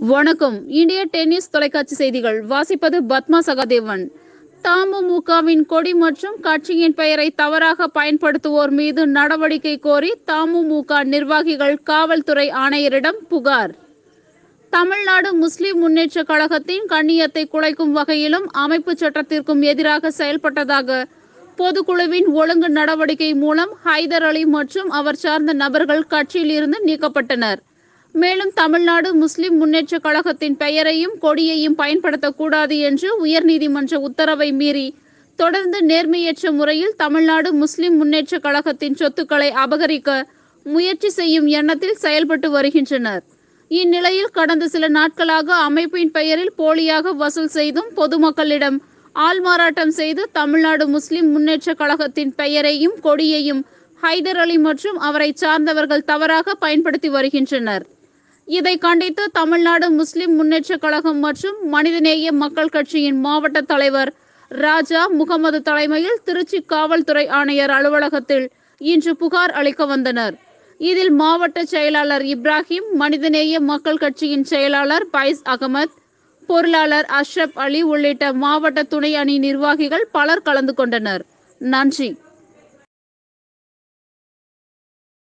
வணக்கம் இந்திய டென்னிஸ் தொலைக்காட்சி செய்திகள் வாசிப்பது பத்மா சகாதேவன் தமுமுகவின் கொடி மற்றும் கட்சியின் பெயரை தவறாக பயன்படுத்துவோர் மீது நடவடிக்கை கோரி தமுமுக நிர்வாகிகள் காவல்துறை ஆணையரிடம் புகார் தமிழ்நாடு முஸ்லிம் முன்னேற்ற கழகத்தின் கண்ணியத்தை குலைக்கும் வகையிலும் அமைப்பு சட்டத்திற்கும் எதிராக செயல்பட்டதாக பொதுக்குழுவின் ஒழுங்கு நடவடிக்கை மூலம் ஹைதர் அலி மற்றும் அவர் சார்ந்த நபர்கள் கட்சியில் இருந்து நீக்கப்பட்டனர் மேலும் தமிழ்நாடு முஸ்லிம் முன்னேற்ற கழகத்தின் பெயரையும் கொடியையும் பயன்படுத்தக்கூடாது என்று உயர்நீதிமன்ற உத்தரவை மீறி தொடர்ந்து நேர்மையற்ற முறையில் தமிழ்நாடு முஸ்லிம் முன்னேற்ற கழகத்தின் சொத்துக்களை அபகரிக்க முயற்சி செய்யும் எண்ணத்தில் செயல்பட்டு வருகின்றனர் இந்நிலையில் கடந்த சில நாட்களாக அமைப்பின் பெயரில் போலியாக வசூல் செய்தும் பொதுமக்களிடம் ஆள்மாறாட்டம் செய்து தமிழ்நாடு முஸ்லிம் முன்னேற்ற கழகத்தின் பெயரையும் கொடியையும் ஹைதர் அலி மற்றும் அவரை சார்ந்தவர்கள் தவறாக பயன்படுத்தி வருகின்றனர் இதை கண்டித்து தமிழ்நாடு முஸ்லிம் முன்னேற்ற கழகம் மற்றும் மனிதநேய மக்கள் கட்சியின் மாவட்ட தலைவர் ராஜா முகமது தலைமையில் திருச்சி காவல்துறை ஆணையர் அலுவலகத்தில் இன்று புகார் அளிக்க வந்தனர் இதில் மாவட்ட செயலாளர் இப்ராஹிம் மனிதநேய மக்கள் கட்சியின் செயலாளர் பைஸ் அகமத் பொருளாளர் அஷ்ரப் அலி உள்ளிட்ட மாவட்ட துணை அணி நிர்வாகிகள் பலர் கலந்து கொண்டனர் நன்றி